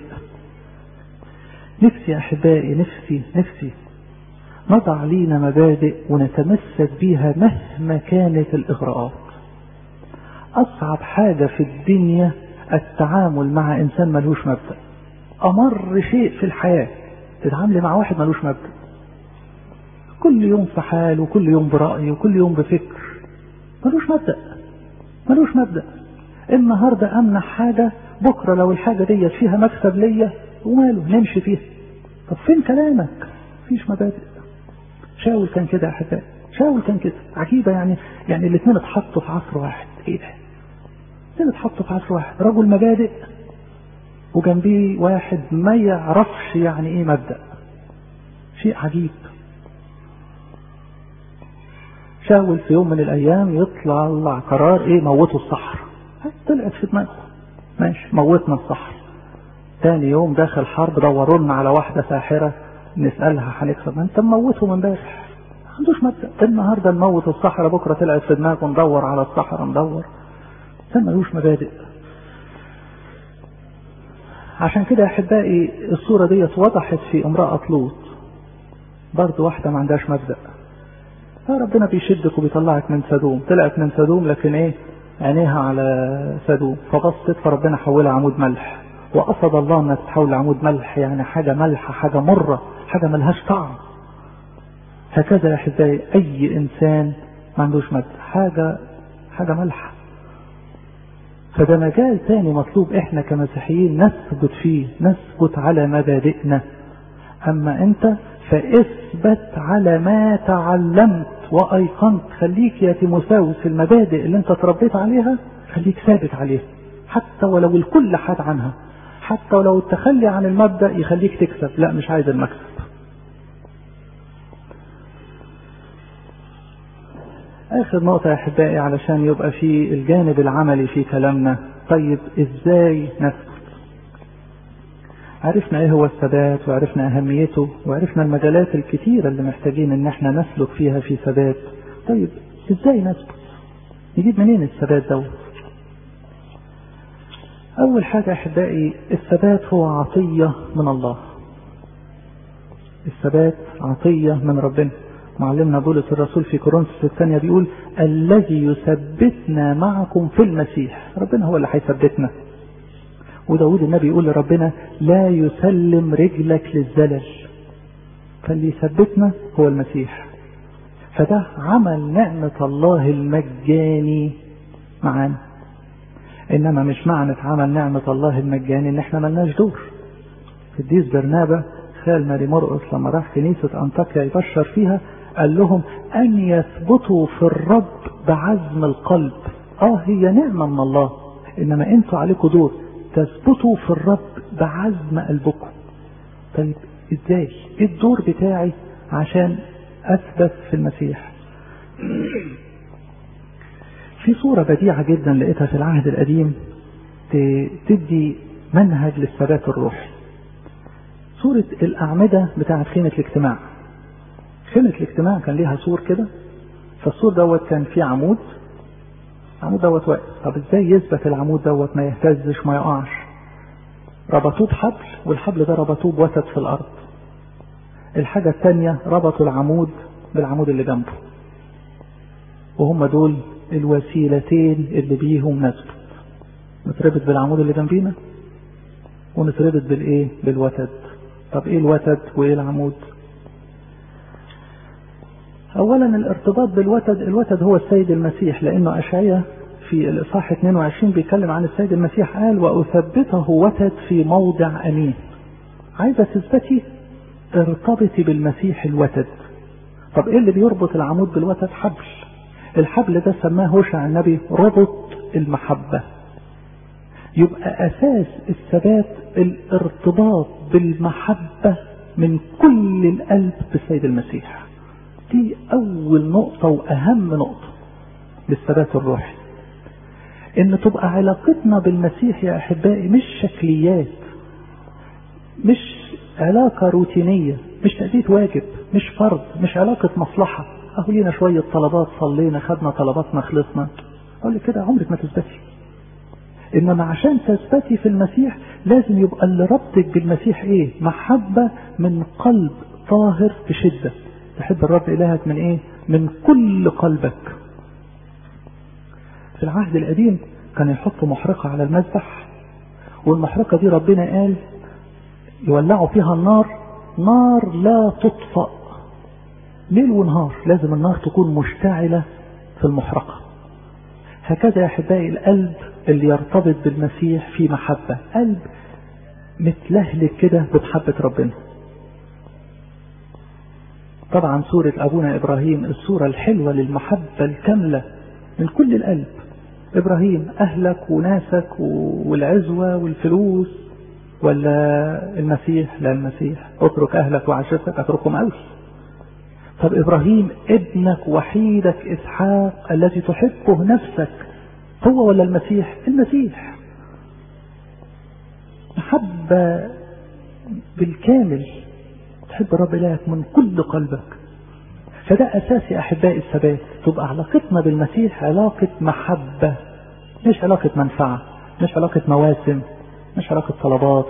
نفسي أحبائي نفسي نفسي نضع لينا مبادئ ونتمسك بيها مهما كانت الإغراءات أصعب حاجة في الدنيا التعامل مع إنسان ملهوش مبدأ أمر شيء في الحياة تتعاملي مع واحد ملوش مبدأ كل يوم في حال وكل يوم برأي وكل يوم بفكر ملوش مبدأ ملوش مبدأ النهاردة أمنح حاجة بكرة لو الحاجة دي فيها مكسب ليا وماله نمشي فيها طب فين كلامك مفيش مبادئ شاول كان كده يا أحبائي شاول كان كده عجيبة يعني يعني الاثنين اتحطوا في عصر واحد ايه ده الاثنين اتحطوا في عصر واحد رجل مبادئ وجنبيه واحد ما يعرفش يعني ايه مبدأ شيء عجيب شاول في يوم من الايام يطلع الله قرار ايه موتوا الصحر طلعت في دماغه ماشي موتنا الصحر تاني يوم داخل حرب دوروا لنا على واحدة ساحرة نسألها هنكسب انت مموته من امبارح ما عندوش مبدأ النهارده نموت الصحراء بكره طلعت في دماغه ندور على الصحراء ندور ده ملوش مبادئ عشان كده يا احبائي الصوره ديت وضحت في امراه لوط برضه واحده ما عندهاش مبدا فربنا بيشدك وبيطلعك من سدوم طلعت من سدوم لكن ايه عينيها على سدوم فبصت فربنا حولها عمود ملح وقصد الله انها تتحول لعمود ملح يعني حاجه ملحه حاجه مره حاجه ملهاش طعم هكذا يا احبائي اي انسان ما عندوش مبدا حاجه حاجه ملحه فده مجال تاني مطلوب احنا كمسيحيين نثبت فيه نثبت على مبادئنا اما انت فاثبت على ما تعلمت وايقنت خليك يا تيموساوس المبادئ اللي انت اتربيت عليها خليك ثابت عليها حتى ولو الكل حاد عنها حتى ولو التخلي عن المبدأ يخليك تكسب لا مش عايز المكسب آخر نقطة يا أحبائي علشان يبقى في الجانب العملي في كلامنا طيب إزاي نثبت عرفنا إيه هو الثبات وعرفنا أهميته وعرفنا المجالات الكتيرة اللي محتاجين إن احنا نسلك فيها في ثبات طيب إزاي نثبت نجيب منين الثبات دوت أول حاجة أحبائي الثبات هو عطية من الله الثبات عطية من ربنا معلمنا بولس الرسول في كورنثوس الثانية بيقول الذي يثبتنا معكم في المسيح ربنا هو اللي هيثبتنا وداود النبي يقول لربنا لا يسلم رجلك للزلل فاللي يثبتنا هو المسيح فده عمل نعمة الله المجاني معانا انما مش معنى عمل نعمة الله المجاني ان احنا ملناش دور قديس برنابا خال ماري مرقس لما راح كنيسة انطاكيا يبشر فيها قال لهم ان يثبتوا في الرب بعزم القلب اه هي نعمة من الله انما انتوا عليكم دور تثبتوا في الرب بعزم قلبكم طيب ازاي ايه الدور بتاعي عشان اثبت في المسيح في صورة بديعة جدا لقيتها في العهد القديم تدي منهج للثبات الروحي صورة الأعمدة بتاعت خيمة الاجتماع خيمة الاجتماع كان ليها سور كده فالسور دوت كان فيه عمود العمود دوت واقف طب ازاي يثبت العمود دوت ما يهتزش ما يقعش ربطوه بحبل والحبل ده ربطوه بوتد في الأرض الحاجة الثانية ربطوا العمود بالعمود اللي جنبه وهم دول الوسيلتين اللي بيهم نثبت نتربط بالعمود اللي جنبينا ونتربط بالايه بالوتد طب ايه الوتد وايه العمود اولا الارتباط بالوتد الوتد هو السيد المسيح لانه اشعياء في الاصحاح 22 بيتكلم عن السيد المسيح قال واثبته وتد في موضع امين عايزة تثبتي ارتبطي بالمسيح الوتد طب ايه اللي بيربط العمود بالوتد حبل الحبل ده سماه هوشع النبي ربط المحبة يبقى اساس الثبات الارتباط بالمحبة من كل القلب بالسيد المسيح دي اول نقطة واهم نقطة للثبات الروحي ان تبقى علاقتنا بالمسيح يا احبائي مش شكليات مش علاقة روتينية مش تأدية واجب مش فرض مش علاقة مصلحة اهو لينا شوية طلبات صلينا خدنا طلباتنا خلصنا اقول لك كده عمرك ما تثبتي انما عشان تثبتي في المسيح لازم يبقى اللي ربطك بالمسيح ايه محبة من قلب طاهر بشدة تحب الرب الهك من ايه من كل قلبك في العهد القديم كان يحطوا محرقة على المذبح والمحرقة دي ربنا قال يولعوا فيها النار نار لا تطفأ ليل ونهار لازم النار تكون مشتعلة في المحرقة هكذا يا أحبائي القلب اللي يرتبط بالمسيح في محبة قلب متلهلك كده بمحبة ربنا طبعا سورة أبونا إبراهيم الصورة الحلوة للمحبة الكاملة من كل القلب إبراهيم أهلك وناسك والعزوة والفلوس ولا المسيح لا المسيح اترك أهلك وعشيرتك أتركهم أوي طب إبراهيم ابنك وحيدك إسحاق الذي تحبه نفسك هو ولا المسيح المسيح محبة بالكامل تحب الرب إلهك من كل قلبك فده أساس يا أحبائي الثبات تبقى علاقتنا بالمسيح علاقة محبة مش علاقة منفعة مش علاقة مواسم مش علاقة طلبات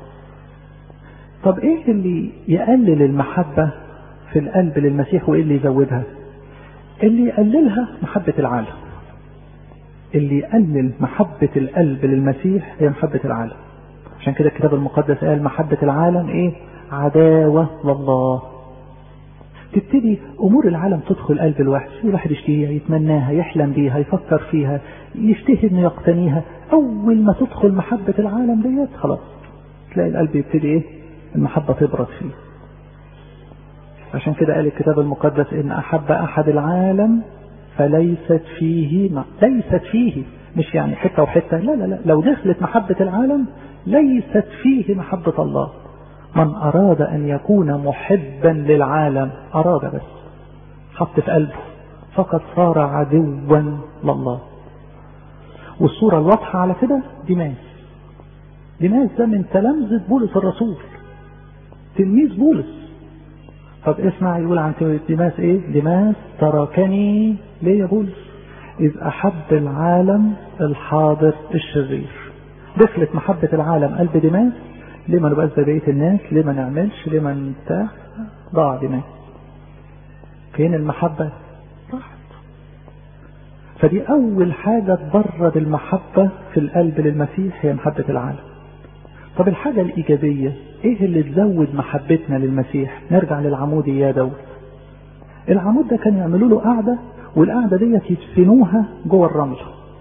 طب ايه اللي يقلل المحبة في القلب للمسيح وايه اللي يزودها اللي يقللها محبة العالم اللي يقلل محبة القلب للمسيح هي محبة العالم عشان كده الكتاب المقدس قال محبة العالم ايه عداوة لله تبتدي امور العالم تدخل قلب الواحد الواحد يشتهيها يتمناها يحلم بيها يفكر فيها يشتهي انه يقتنيها اول ما تدخل محبة العالم ديت خلاص تلاقي القلب يبتدي ايه المحبة تبرد فيه عشان كده قال الكتاب المقدس ان احب احد العالم فليست فيه ما ليست فيه مش يعني حتة وحتة لا لا لا لو دخلت محبة العالم ليست فيه محبة الله من أراد أن يكون محبا للعالم أراد بس حط في قلبه فقد صار عدوا لله والصورة الواضحة على كده ديماس ديماس ده من تلامذة بولس الرسول تلميذ بولس طب اسمع يقول عن ديماس ايه ديماس تركني ليه يا بولس إذ أحب العالم الحاضر الشرير دخلت محبة العالم قلب ديماس ليه ما نبقاش زي بقية الناس ليه ما نعملش ليه ما نتاح ضاع دماغ فين المحبة راحت فدي أول حاجة تبرد المحبة في القلب للمسيح هي محبة العالم طب الحاجة الإيجابية إيه اللي تزود محبتنا للمسيح نرجع للعمود يا داود العمود ده كان يعملوا له قاعدة والقاعدة ديت يدفنوها جوه الرمل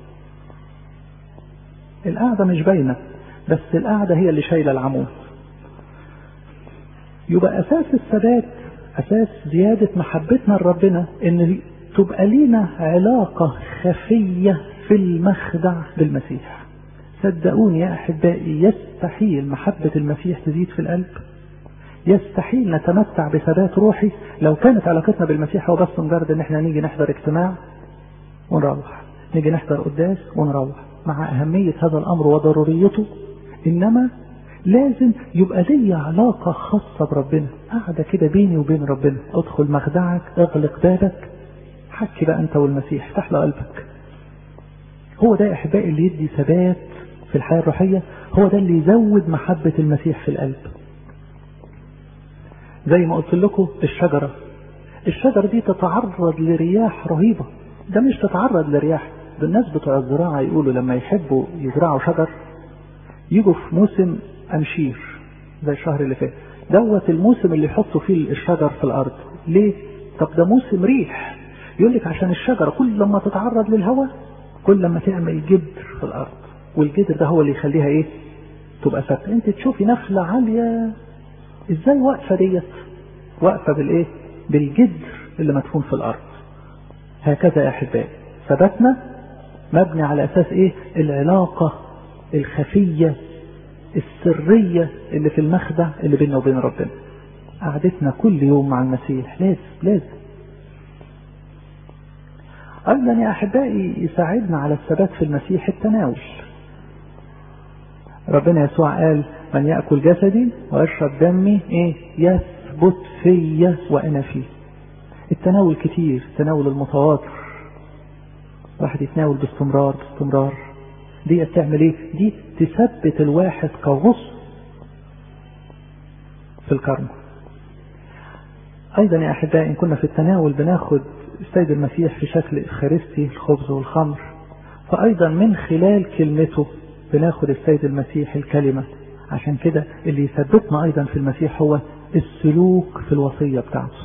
القاعدة مش باينة بس القاعدة هي اللي شايلة العمود يبقى أساس الثبات أساس زيادة محبتنا لربنا إن تبقى لينا علاقة خفية في المخدع بالمسيح صدقوني يا أحبائي يستحيل محبة المسيح تزيد في القلب يستحيل نتمتع بثبات روحي لو كانت علاقتنا بالمسيح هو بس مجرد ان احنا نيجي نحضر اجتماع ونروح نيجي نحضر قداس ونروح مع أهمية هذا الأمر وضروريته إنما لازم يبقى لي علاقة خاصة بربنا قاعدة كده بيني وبين ربنا ادخل مخدعك اغلق بابك حكي بقى انت والمسيح افتح له قلبك هو ده يا احبائي اللي يدي ثبات في الحياة الروحية هو ده اللي يزود محبة المسيح في القلب زي ما قلت لكم الشجرة الشجرة دي تتعرض لرياح رهيبة ده مش تتعرض لرياح ده الناس بتوع الزراعة يقولوا لما يحبوا يزرعوا شجر يجوا في موسم أمشير زي الشهر اللي فات دوت الموسم اللي يحطوا فيه الشجر في الأرض ليه؟ طب ده موسم ريح يقول لك عشان الشجرة كل لما تتعرض للهواء كل لما تعمل جدر في الأرض والجدر ده هو اللي يخليها إيه؟ تبقى ثابتة أنت تشوفي نخلة عالية ازاي واقفة ديت واقفة بالايه بالجدر اللي مدفون في الارض هكذا يا احبائي ثبتنا مبني على اساس ايه العلاقة الخفية السرية اللي في المخدع اللي بيننا وبين ربنا قعدتنا كل يوم مع المسيح لازم لازم أيضا يا أحبائي يساعدنا على الثبات في المسيح التناول ربنا يسوع قال من يأكل جسدي ويشرب دمي إيه يثبت فيا وأنا فيه التناول كتير التناول المتواتر واحد يتناول باستمرار باستمرار دي تعمل ايه دي تثبت الواحد كغصن في الكرم ايضا يا احبائي ان كنا في التناول بناخد السيد المسيح في شكل افخارستي الخبز والخمر فايضا من خلال كلمته بناخد السيد المسيح الكلمة عشان كده اللي يثبتنا ايضا في المسيح هو السلوك في الوصية بتاعته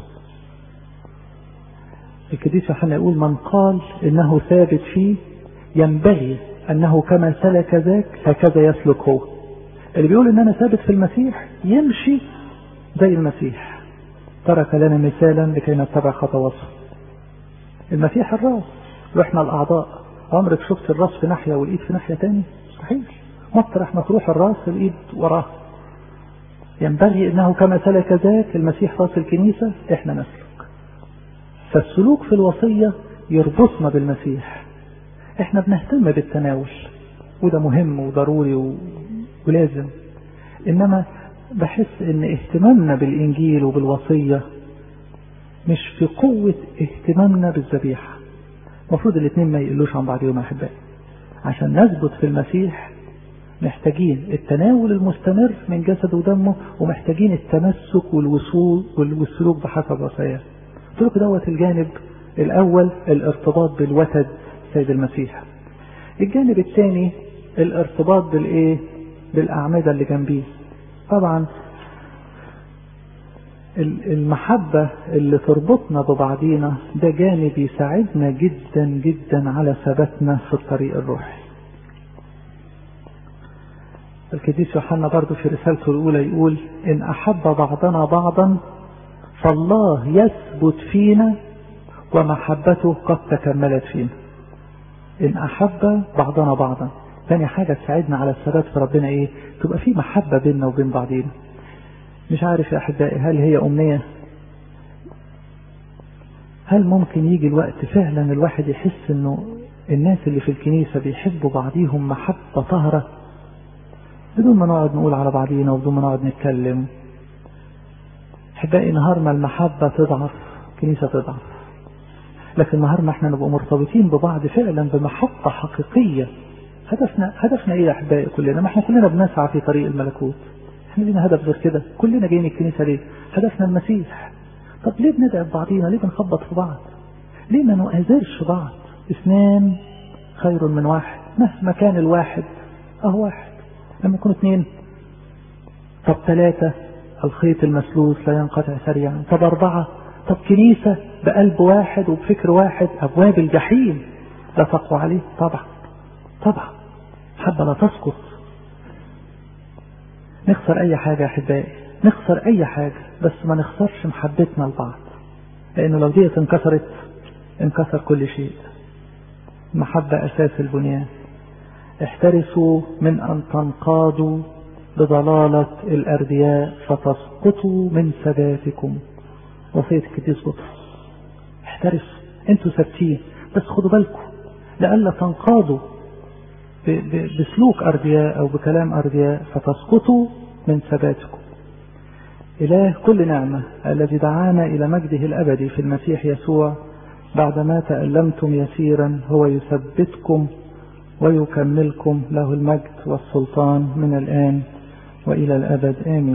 القديس يوحنا يقول من قال انه ثابت فيه ينبغي انه كما سلك ذاك هكذا يسلك هو اللي بيقول ان انا ثابت في المسيح يمشي زي المسيح ترك لنا مثالا لكي نتبع خطواته المسيح الراس واحنا الاعضاء عمرك شفت الراس في ناحيه والايد في ناحيه تاني مستحيل مطرح ما تروح الراس الايد وراه ينبغي انه كما سلك ذاك المسيح راس الكنيسه احنا نسلك فالسلوك في الوصيه يربطنا بالمسيح احنا بنهتم بالتناول وده مهم وضروري و... ولازم انما بحس ان اهتمامنا بالانجيل وبالوصيه مش في قوه اهتمامنا بالذبيحه المفروض الاثنين ما يقلوش عن بعضهم يا احبائي عشان نثبت في المسيح محتاجين التناول المستمر من جسده ودمه ومحتاجين التمسك والوصول والسلوك بحسب وصاياه السلوك دوت الجانب الاول الارتباط بالوتد سيد المسيح الجانب الثاني الارتباط بالايه بالاعمده اللي جنبيه طبعا المحبة اللي تربطنا ببعضينا ده جانب يساعدنا جدا جدا على ثباتنا في الطريق الروحي القديس يوحنا برضه في رسالته الأولى يقول إن أحب بعضنا بعضا فالله يثبت فينا ومحبته قد تكملت فينا إن أحب بعضنا بعضا ثاني حاجة تساعدنا على الثبات في ربنا إيه تبقى في محبة بيننا وبين بعضينا مش عارف يا أحبائي هل هي أمنية هل ممكن يجي الوقت فعلا الواحد يحس انه الناس اللي في الكنيسة بيحبوا بعضيهم محبة طهرة بدون ما نقعد نقول على بعضينا وبدون ما نقعد نتكلم أحبائي نهار ما المحبة تضعف الكنيسة تضعف لكن نهار ما احنا نبقى مرتبطين ببعض فعلا بمحبة حقيقية هدفنا هدفنا ايه يا احبائي كلنا ما احنا كلنا بنسعى في طريق الملكوت احنا لينا هدف غير كده كلنا جايين الكنيسة ليه هدفنا المسيح طب ليه بندعي بعضينا ليه بنخبط في بعض ليه ما نؤذرش بعض اثنان خير من واحد مهما كان الواحد اهو واحد لما يكونوا اثنين طب ثلاثة الخيط المسلوس لا ينقطع سريعا طب أربعة طب كنيسة بقلب واحد وبفكر واحد أبواب الجحيم لا تقوى عليه طبعا طبعا حبة لا تسقط نخسر أي حاجة يا أحبائي نخسر أي حاجة بس ما نخسرش محبتنا لبعض لأنه لو ديت انكسرت انكسر كل شيء المحبة أساس البنيان احترسوا من أن تنقادوا بضلالة الأردياء فتسقطوا من ثباتكم وصية القديس بطرس احترسوا انتوا ثابتين بس خدوا بالكم لئلا تنقادوا بسلوك أردياء أو بكلام أردياء فتسقطوا من ثباتكم إله كل نعمة الذي دعانا إلى مجده الأبدي في المسيح يسوع بعدما تألمتم يسيرا هو يثبتكم ويكملكم له المجد والسلطان من الآن وإلى الأبد آمين